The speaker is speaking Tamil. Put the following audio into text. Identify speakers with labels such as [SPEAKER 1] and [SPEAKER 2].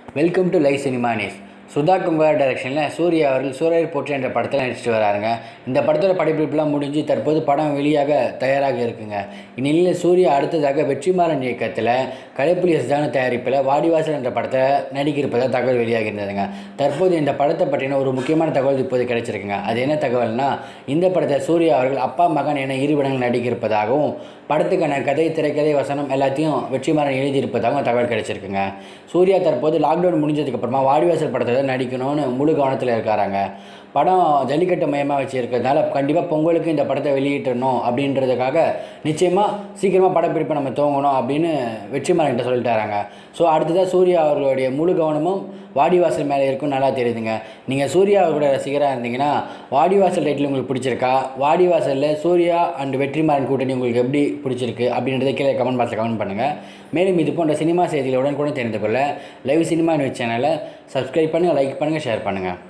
[SPEAKER 1] welcome to live cinema news Sudha Kongara டைரக்ஷனில் சூர்யா அவர்கள் சூரியர் போற்றி என்ற படத்தில் நடிச்சிட்டு வராருங்க இந்த படத்தோட படப்பிடிப்புலாம் முடிஞ்சு தற்போது படம் வெளியாக தயாராக இருக்குங்க இந்நிலையில் சூர்யா அடுத்ததாக வெற்றிமாறன் இயக்கத்தில் கலைப்புலி எஸ்தான தயாரிப்பில் வாடிவாசல் என்ற படத்தை நடிக்க இருப்பதாக தகவல் வெளியாகி இருந்ததுங்க தற்போது இந்த படத்தை பற்றின ஒரு முக்கியமான தகவல் இப்போது கிடைச்சிருக்குங்க அது என்ன தகவல்னா இந்த படத்தை சூர்யா அவர்கள் அப்பா மகன் என இரு படங்கள் நடிக்க இருப்பதாகவும் படத்துக்கான கதை திரைக்கதை வசனம் எல்லாத்தையும் வெற்றிமாறன் எழுதியிருப்பதாகவும் தகவல் கிடைச்சிருக்குங்க சூர்யா தற்போது லாக்டவுன் முடிஞ்சதுக்கப்புறமா வாடிவாசல் படத்தை தான் நடிக்கணும்னு முழு கவனத்தில் இருக்காராங்க படம் ஜல்லிக்கட்டு மையமாக வச்சு இருக்கிறதுனால கண்டிப்பாக பொங்கலுக்கு இந்த படத்தை வெளியிட்டணும் அப்படின்றதுக்காக நிச்சயமாக சீக்கிரமாக படப்பிடிப்பை நம்ம துவங்கணும் அப்படின்னு வெற்றிமாறன் கிட்ட சொல்லிட்டாராங்க ஸோ அடுத்ததாக சூர்யா அவர்களுடைய முழு கவனமும் வாடிவாசல் மேலே இருக்கும் நல்லா தெரியுதுங்க நீங்கள் சூர்யா அவர்களோட ரசிகராக இருந்தீங்கன்னா வாடிவாசல் டைட்டில் உங்களுக்கு பிடிச்சிருக்கா வாடிவாசலில் சூர்யா அண்ட் வெற்றிமாறன் கூட்டணி உங்களுக்கு எப்படி பிடிச்சிருக்கு அப்படின்றத கீழே கமெண்ட் பாக்ஸில் கமெண்ட் பண்ணுங்கள் மேலும் இது போன்ற சினிமா செய்திகளை உடனுக்குடன் தெரிந்து கொள்ள லைவ் சினிமா நியூஸ் சேனலை சப்ஸ்கிரைப் பண்ணுங்கள் லைக் பண்ணுங்கள் ஷேர் பண்ணுங்கள்